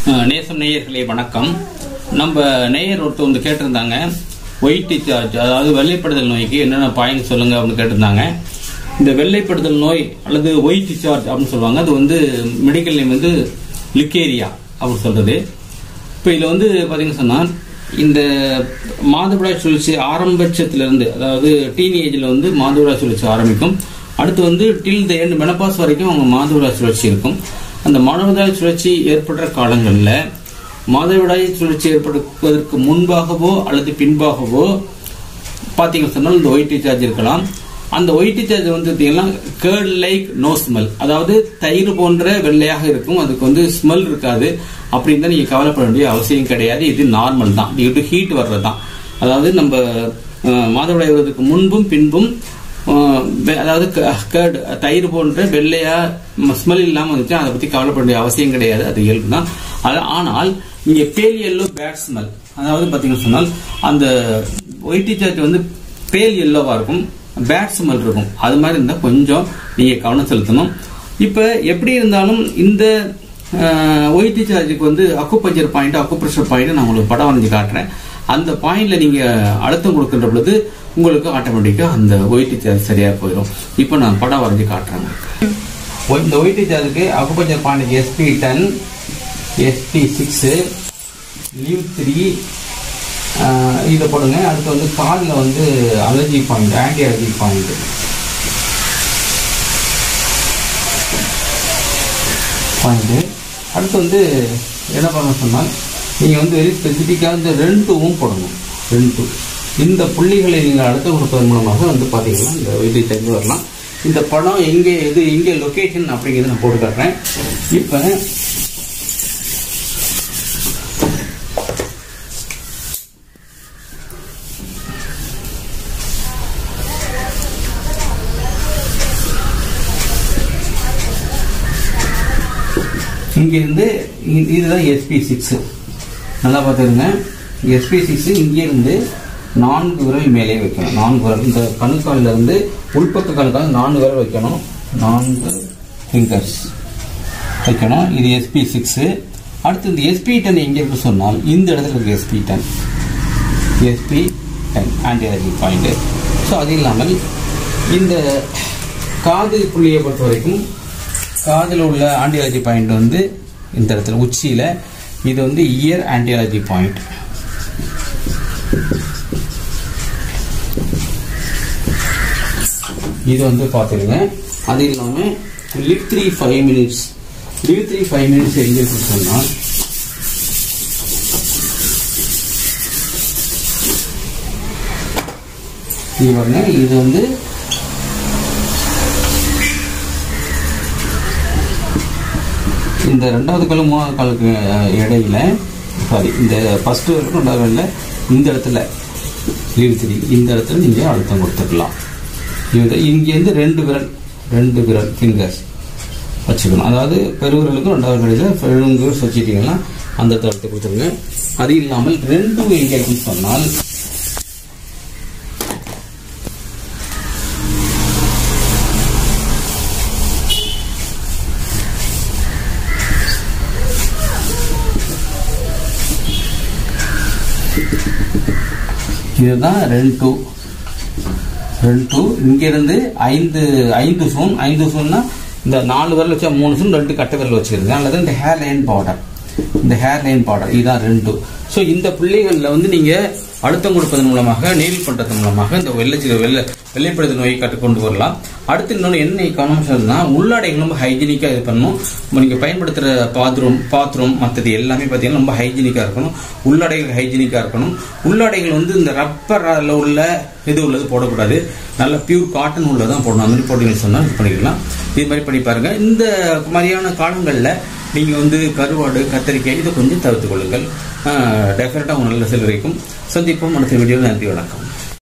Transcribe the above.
அஹ், நேசம் நேயர்களே வணக்கம் நம்ம நேயர் ஒருத்தர் வந்து கேட்டிருந்தாங்க ஒயிட் சார்ஜ் அதாவது வெள்ளைப்படுதல் நோய்க்கு என்னென்ன பாயிண்ட் சொல்லுங்க அப்படின்னு கேட்டிருந்தாங்க இந்த வெள்ளைப்படுதல் நோய் அல்லது ஒயிட் சார்ஜ் அப்படின்னு சொல்லுவாங்க அது வந்து மெடிக்கல் நேம் வந்து லிக்கேரியா அப்படின்னு சொல்றது இப்போ இதில் வந்து பார்த்தீங்கன்னு சொன்னால் இந்த மாதவிடாய் சுழற்சி ஆரம்பட்சத்திலிருந்து அதாவது டீனேஜில் வந்து மாதவிடாய் சுழற்சி ஆரம்பிக்கும் அடுத்து வந்து டில் த எண்ட் மெனப்பாஸ் வரைக்கும் அவங்க மாதவிடாய் சுழற்சி இருக்கும் அந்த மாதவிடாய் சுழற்சி ஏற்படுற காலங்களில் மாதவிடாய் சுழற்சி ஏற்படுவதற்கு முன்பாகவோ அல்லது பின்பாகவோ பார்த்தீங்கன்னு சொன்னால் இந்த ஒயிட் சார்ஜ் இருக்கலாம் அந்த ஒயிட் சார்ஜ் வந்து பார்த்தீங்கன்னா கேர்ட் லைக் நோ ஸ்மெல் அதாவது தயிர் போன்ற வெள்ளையாக இருக்கும் அதுக்கு வந்து ஸ்மெல் இருக்காது அப்படின்னு தான் நீங்கள் கவலைப்பட வேண்டிய அவசியம் கிடையாது இது நார்மல் தான் இது ஹீட் வர்றது தான் அதாவது நம்ம அஹ், மாதவிடாய் வருவதற்கு முன்பும் பின்பும் அஹ், வெ- அதாவது கேர்ட் தயிர் போன்ற வெள்ளையா ஸ்மெல் இல்லாமல் வந்துச்சு அதை பற்றி கவலைப்பட வேண்டிய அவசியம் கிடையாது அது இயல்பு தான் அது ஆனால் இங்கே பேல் எல்லோ பேட் ஸ்மெல் அதாவது பார்த்தீங்கன்னு சொன்னால் அந்த ஒயிட் சார்ஜ் வந்து பேல் எல்லோவா இருக்கும் பேட் ஸ்மெல் இருக்கும் அது மாதிரி இருந்தால் கொஞ்சம் நீங்கள் கவனம் செலுத்தணும் இப்போ எப்படி இருந்தாலும் இந்த ஒயிட் சார்ஜுக்கு வந்து அக்குப்பஞ்சர் பாயிண்ட் அக்குப்ரெஷர் பாயிண்ட் நான் உங்களுக்கு படம் வரைஞ்சு காட்டுறேன் அந்த பாயிண்ட்ல நீங்க அழுத்தம் கொடுக்கின்ற பொழுது உங்களுக்கு ஆட்டோமேட்டிக்கா அந்த ஒயிட் சார்ஜ் சரியா போயிடும் இப்போ நான் படம் வரைஞ்சு காட்டுறேன் ஒ- இந்த ஒயிட் சார்ஜுக்கு acupuncture point SP ten SP six liv three இதை போடுங்க அடுத்து வந்து காலில் வந்து allergy point anti allergy point point அடுத்து வந்து என்ன பண்ண சொன்னால் நீங்கள் வந்து வெரி ஸ்பெசிஃபிக்காக இந்த ரெண்டுவும் போடணும் ரெண்டு இந்த புள்ளிகளை நீங்கள் அடுத்து கொடுப்பதன் மூலமாக வந்து பார்த்தீங்கன்னா இந்த இது தெரிந்து வரலாம் இந்த படம் எங்கே எது எங்கே லொக்கேஷன் அப்படிங்கிறத நான் போட்டு காட்டுறேன் இப்போ இங்கிருந்து இ- இதுதான் எஸ்பி சிக்ஸ் நல்லா பார்த்துருங்க எஸ்பி சிக்ஸ் இங்கிருந்து நான்கு விரல் மேலே வைக்கணும் நான்கு விரல் இந்த கணுக்கால்ல இருந்து உள்பக்க கணுக்கால் நான்கு விரல் வைக்கணும் நான்கு ஃபிங்கர்ஸ் வைக்கணும் இது எஸ்பி சிக்ஸு அடுத்து இந்த எஸ்பி டென் எங்கே இருக்கு சொன்னால் இந்த இடத்துல இருக்கு எஸ்பி டென் எஸ்பி டென் ஆன்டியாலஜி பாயிண்ட் ஸோ அது இல்லாமல் இந்த காது புள்ளியை பொறுத்த வரைக்கும் காதில் உள்ள ஆன்டியாலஜி பாயிண்ட் வந்து இந்த இடத்துல உச்சியில் இது வந்து இயர் ஆன்டியாலஜி பாயிண்ட் இது வந்து பார்த்துருங்க அது இல்லாமல் liv three five minutes liv three five minutes எங்கே இருக்குன்னு சொன்னால் இது பாருங்க இது வந்து இந்த ரெண்டாவது காலம் மூணாவது காலுக்கு அஹ், இடையில சாரி இந்த ஃபர்ஸ்ட் வரைக்கும் ரெண்டாவது வேலையில் இந்த இடத்துல லீவ் த்ரீ இந்த இடத்துல நீங்கள் அழுத்தம் கொடுத்துக்கலாம் இது இங்கேருந்து ரெண்டு விரல் ரெண்டு விரல் ஃபிங்கர்ஸ் வச்சுக்கணும் அதாவது பெருவிரலுக்கும் ரெண்டாவது கடையில் பெருவிரல் வச்சுட்டீங்கன்னா அந்த இடத்துல அழுத்தம் கொடுத்துருங்க அது இல்லாமல் ரெண்டும் எங்கே இருக்குன்னு சொன்னால் இதுதான் ரெண்டு டூ ரெண்டு டூ இங்கிருந்து ஐந்து ஐந்து சூன் ஐந்து சூன்னா இந்த நாலு விரல் வச்சா மூணு சூன் ரெண்டு கட்டை விரல் வச்சுக்கிறது அல்லது இந்த ஹேர் லைன் பார்டர் இந்த ஹேர் லைன் பார்டர் இதுதான் ரெண்டு ஸோ இந்த புள்ளிகளில் வந்து நீங்கள் அழுத்தம் கொடுப்பதன் மூலமாக நெயில் பண்ணுறது மூலமாக இந்த வெள்ளை வெள்ளை வெள்ளைப்படுதல் நோயை கற்றுக்கொண்டு வரலாம் அடுத்து இன்னொன்று என்ன கவனம் சொல்லுன்னா உள்ளாடைகள் ரொம்ப ஹைஜீனிக்காக இது பண்ணணும் நீங்கள் பயன்படுத்துகிற பாத்ரூம் பாத்ரூம் மற்றது எல்லாமே பார்த்தீங்கன்னா ரொம்ப ஹைஜீனிக்காக இருக்கணும் உள்ளாடைகள் ஹைஜீனிக்காக இருக்கணும் உள்ளாடைகள் வந்து இந்த ரப்பரில் உள்ள இது உள்ளது போடக்கூடாது நல்ல பியூர் காட்டன் உள்ளதான் போடணும் அந்த மாதிரி போட்டீங்கன்னு சொன்னால் இது பண்ணிக்கலாம் இது மாதிரி பண்ணி பாருங்க இந்த மாதிரியான காலங்களில் நீங்கள் வந்து கருவாடு கத்தரிக்காய் இதை கொஞ்சம் தவிர்த்து கொள்ளுங்கள் டெஃபினட்டாக உங்கள் நல்ல செல் வரைக்கும் சந்திப்போம் அடுத்த வீடியோவில் நன்றி வணக்கம்